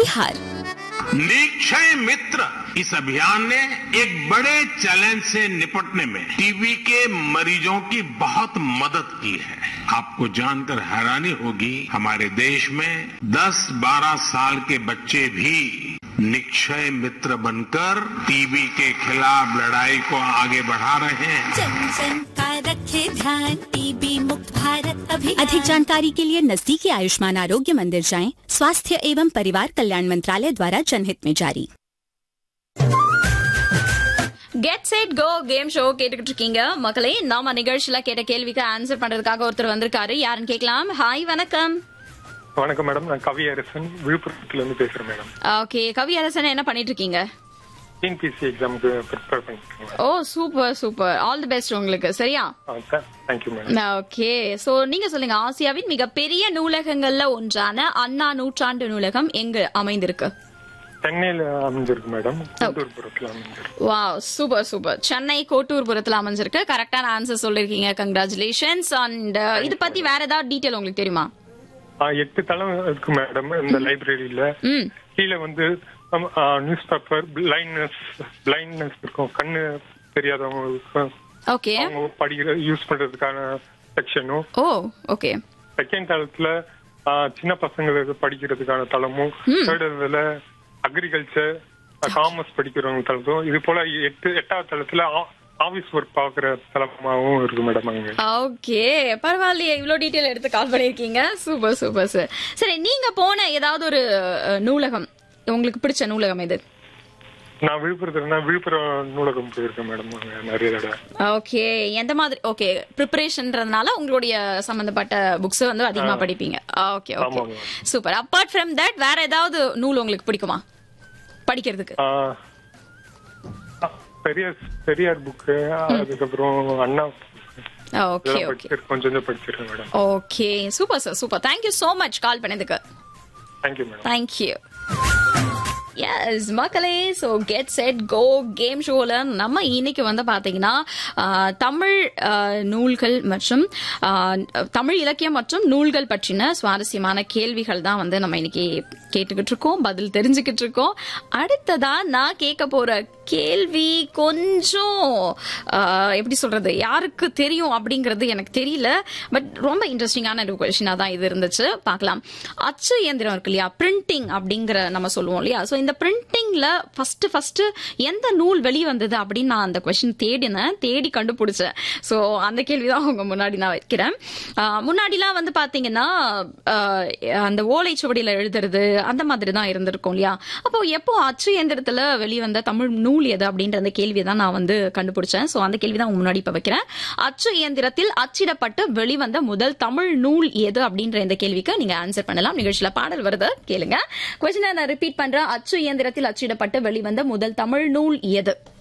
बिहार निक्षय मित्र इस अभियान ने एक बड़े चैलेंज से निपटने में टीबी के मरीजों की बहुत मदद की है आपको जानकर हैरानी होगी हमारे देश में 10-12 साल के बच्चे भी निक्षय मित्र बनकर टीबी के खिलाफ लड़ाई को आगे बढ़ा रहे हैं जन जन का रखे ध्यान टीबी मुक्त भारत अभियान अधिक जानकारी के लिए नजदीकी आयुष्मान आरोग्य मंदिर जाएं स्वास्थ्य एवं परिवार कल्याण मंत्रालय द्वारा जनहित में जारी get set go game show கேட்டுக்கிட்டு இருக்கீங்க மக்களே நாம நிகழ்ச்சியில கேட்ட கேள்விக்கு ஆன்சர் பண்றதுக்காக ஒருத்தர் வந்திருக்காரு யாருன்னு கேட்கலாம் ஹாய் வணக்கம் வணக்கம் மேடம் நான் கவி அரசன் விழுப்புரத்துல இருந்து பேசுறேன் மேடம் ஓகே கவி அரசன் என்ன பண்ணிட்டு இருக்கீங்க டிஎன்பிசி எக்ஸாமுக்கு ப்ரிப்பேர் பண்ணிருக்கேன் oh super super all the best உங்களுக்கு சரியா தேங்க்யூ மேடம் ஓகே சோ நீங்க சொல்லுங்க ஆசியாவின் மிகப்பெரிய நூலகங்கள்ல ஒன்றான அண்ணா நூற்றாண்டு நூலகம் எங்க அமைந்திருக்கு சென்னையில அமைஞ்சிருக்கு மேடம் குண்டூர்புரத்துல அமைஞ்சிருக்கு வாவ் சூப்பர் சூப்பர் சென்னை கோட்டூர்புரத்துல அமைஞ்சிருக்கு கரெக்டான ஆன்சர் சொல்லிருக்கீங்க கங்க்ராச்சுலேஷன்ஸ் அண்ட் இது பத்தி வேற ஏதாவது டீடைல் உங்களுக்கு தெரியுமா ஆ, எட்டு தளம் இருக்கு மேடம் இந்த லைப்ரரியில ம் கீழே வந்து நியூஸ் பேப்பர் பிளைண்ட்னஸ் பிளைண்ட்னஸ் இருக்கும் கண்ணு தெரியாதவங்களுக்கு ஓகே அவங்க படிக்கிற யூஸ் பண்றதுக்கான செக்ஷனும் ஓ ஓகே செகண்ட் தளத்துல ஆ, சின்ன பசங்களுக்கு படிக்கிறதுக்கான தளமும் தேர்ட் இதுல அக்ரிகல்ச்சர் காமர்ஸ் படிக்கிறவங்க தளத்தும் இது போல எட்டு எட்டாவது தளத்துல ஆபீஸ் ஒர்க் பாக்குற தளமாவும் இருக்கு மேடம் அங்க ஓகே பரவாயில்லையே இவ்வளோ டீட்டெயில் எடுத்து கால் பண்ணியிருக்கீங்க சூப்பர் சூப்பர் சார் சரி நீங்க போன ஏதாவது ஒரு அஹ், நூலகம் உங்களுக்கு பிடிச்ச நூலகம் இது நான் விழுப்புரத்துல விழுப்புரம் நூலகம் போயிருக்கேன் மேடம் அங்க நிறைய தடவை ஓகே எந்த மாதிரி ஓகே ப்ரிப்பரேஷன்றதுனால உங்களுடைய சம்பந்தப்பட்ட புக்ஸ் வந்து அதிகமா படிப்பீங்க ஓகே ஓகே ஆமா, ஆமா. சூப்பர் அப்பார்ட் ஃப்ரம் தட் வேற ஏதாவது நூல் உங்களுக்கு பிடிக்குமா படிக்கிறதுக்கு ஆ, ஆ, பெரியார் பெரியார் புக்கு அதுக்கப்புறம் அண்ணா ஓகே இதெல்லாம் ஓகே படிச்சிருக்கேன் கொஞ்சம் கொஞ்சம் படிச்சிருக்கேன் madam okay super sir super thank you so much call பண்ணதுக்கு தேங்க்யூ மேடம் தேங்க்யூ எஸ் மக்களே so get set go game ஷோவில் நம்ம இன்னைக்கு வந்து பார்த்தீங்கன்னா ஆஹ், தமிழ் ஆஹ், நூல்கள் மற்றும் ஆஹ், தமிழ் இலக்கியம் மற்றும் நூல்கள் பற்றின சுவாரஸ்யமான கேள்விகள் தான் வந்து நம்ம இன்னைக்கு கேட்டுக்கிட்டு இருக்கோம் பதில் தெரிஞ்சுக்கிட்டு இருக்கோம் அடுத்ததா நான் கேட்க போற கேள்வி கொஞ்சம் ஆஹ், எப்படி சொல்றது யாருக்கு தெரியும் அப்படிங்கிறது எனக்கு தெரியல பட் ரொம்ப இன்ட்ரெஸ்டிங்கான ஒரு கொஸ்டினா தான் இது இருந்துச்சு பார்க்கலாம் அச்சு இயந்திரம் இருக்கு இல்லையா பிரிண்டிங் அப்படிங்கிற நம்ம சொல்லுவோம் இல்லையா ஸோ இந்த பிரிண்டிங்ல ஃபர்ஸ்ட் ஃபர்ஸ்ட் எந்த நூல் வெளி வந்தது அப்படின்னு நான் அந்த கொஸ்டின் தேடினேன் தேடி கண்டுபிடிச்சேன் ஸோ அந்த கேள்வி தான் உங்க முன்னாடி நான் வைக்கிறேன் ஆஹ், முன்னாடிலாம் வந்து பாத்தீங்கன்னா ஆஹ், அந்த ஓலைச்சுவடியில எழுதுறது அந்த மாதிரி தான் இருந்திருக்கும் இல்லையா அப்போ எப்போ அச்சு இயந்திரத்துல வெளிவந்த தமிழ் நூல் எது அப்படின்ற அந்த கேள்வியை தான் நான் வந்து கண்டுபிடிச்சேன் ஸோ அந்த கேள்வி தான் உங்க முன்னாடி இப்ப வைக்கிறேன் அச்சு இயந்திரத்தில் அச்சிடப்பட்டு வெளிவந்த முதல் தமிழ் நூல் எது அப்படின்ற இந்த கேள்விக்கு நீங்க ஆன்சர் பண்ணலாம் நிகழ்ச்சியில பாடல் வருது கேளுங்க கொஸ்டினை நான் ரிப்பீட் பண்றேன் அச்சு இயந்திரத்தில் அச்சிடப்பட்டு வெளிவந்த முதல் தமிழ் நூல் எது